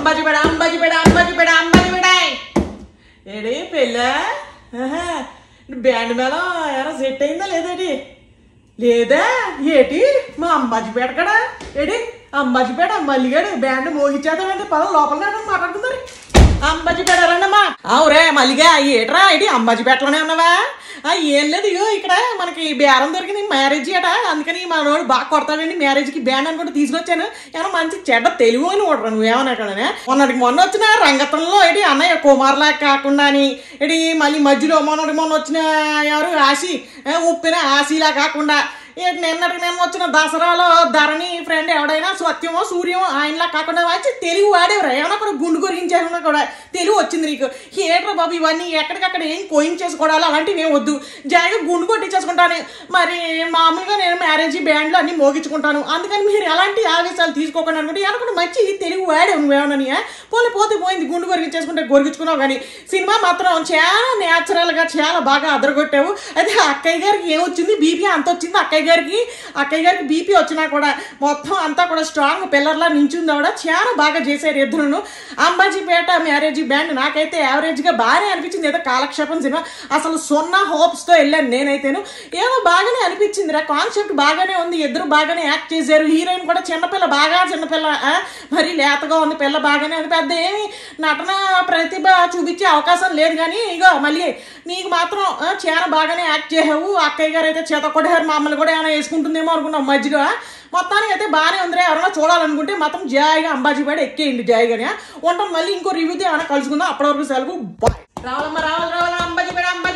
అంబాజీపేట అంబాజీపేట అంబాజీపేట అంబాజీపేట ఏడి పెళ్ళ బ్యాండ్ మేళం ఏమైనా సెట్ అయిందా లేదేటి లేదా ఏటి మా అంబాజీపేట కదా ఏడి అంబాజీపేట మల్లిగాడు బ్యాండ్ మోగించేద్దామంటే పదం లోపల మాట్లాడుతున్నారు అంబాజీపేట రండమ్మా అవురే మల్లిగా ఏట్రా ఏంటి అంబాజీపేటలోనే ఉన్నావా ఆ, ఏం లేదు ఇగో ఇక్కడ మనకి బేరం దొరికింది మ్యారేజ్ అట అందుకని మా వాడు బాగా కొడతాడండి మ్యారేజ్కి బ్యాండ్ అనుకుంటే తీసుకొచ్చాను ఏమన్నా మంచి చెడ్డ తెలుగు అని కొడరా నువ్వేమన్నా ఇక్కడనే మొన్నటికి మొన్న వచ్చిన రంగతంలో ఏంటి అన్నయ్య కుమార్లా కాకుండా అని ఏంటి మళ్ళీ మధ్యలో మొన్నటికి మొన్న వచ్చిన ఎవరు ఆశి ఆ, ఉప్పిన ఆశీలా కాకుండా ఏంటి నిన్నటికి నేను వచ్చిన దసరాలో ధరణి ఫ్రెండ్ ఎవడైనా సత్యమో సూర్యమో ఆయనలా కాకుండా వచ్చి తెలుగు వాడేవరా ఏమన్నా కూడా గుండు గురించేమన్నా కూడా తెలుగు వచ్చింది నీకు ఏట్రా బాబు ఇవన్నీ ఎక్కడికక్కడ ఏం కోయించేసుకోవడాలి అలాంటివి ఏం వద్దు జాయిగా గుండు కొట్టించేసుకుంటాను మరి మామూలుగా నేను మ్యారేజ్ బ్యాండ్లు అన్ని మోగించుకుంటాను అందుకని మీరు ఎలాంటి ఆవేశాలు తీసుకోకుండా అనుకుంటే అనుకుంటే మంచి తెలుగు వాడే నువ్వేమని పోలే పోతే పోయింది గుండు కొరిగించేసుకుంటే గొరిగించుకున్నావు కానీ సినిమా మాత్రం చాలా న్యాచురల్గా చాలా బాగా అదరగొట్టావు అయితే అక్కయ్య గారికి ఏమొచ్చింది బీపీ అంత వచ్చింది అక్కయ్య గారికి అక్కయ్య గారికి బీపీ వచ్చినా కూడా మొత్తం అంతా కూడా స్ట్రాంగ్ పిల్లర్లా నించుంది ఆవిడ చాలా బాగా చేశారు ఇద్దరును అంబాజీపేట మ్యారేజ్ బ్యాండ్ నాకైతే యావరేజ్గా బాగానే అనిపించింది ఏదో కాలక్షేపం సినిమా అసలు సున్నా హోప్స్తో వెళ్ళాను నేనైతేను ఏదో బాగానే అనిపించింది రా కాన్సెప్ట్ బాగానే ఉంది ఇద్దరు బాగానే యాక్ట్ చేశారు హీరోయిన్ కూడా చిన్నపిల్ల బాగా చిన్నపిల్ల ఆ, మరి లేతగా ఉంది పిల్ల బాగానే ఉంది పెద్ద ఏమి నటన ప్రతిభ చూపించే అవకాశం లేదు కానీ ఇగో మళ్ళీ నీకు మాత్రం ఆ, చాలా బాగానే యాక్ట్ చేసావు అక్కయ్య గారు అయితే చేత కొట్టారు మమ్మల్ని కూడా ఏమైనా వేసుకుంటుందేమో అనుకున్నాం మధ్యలో ఆ. మొత్తానికి అయితే బాగానే ఉందిరా ఎవరైనా చూడాలనుకుంటే మొత్తం జాయిగా అంబాజీపేట ఎక్కేయండి జాయిగానే ఉంటాం మళ్ళీ ఇంకో రివ్యూతో ఏమైనా కలుసుకుందాం అప్పటి వరకు సెలవు బాయ్ రావాలమ్మా రావాలి రావాలి అంబాజీపేట అంబాజీ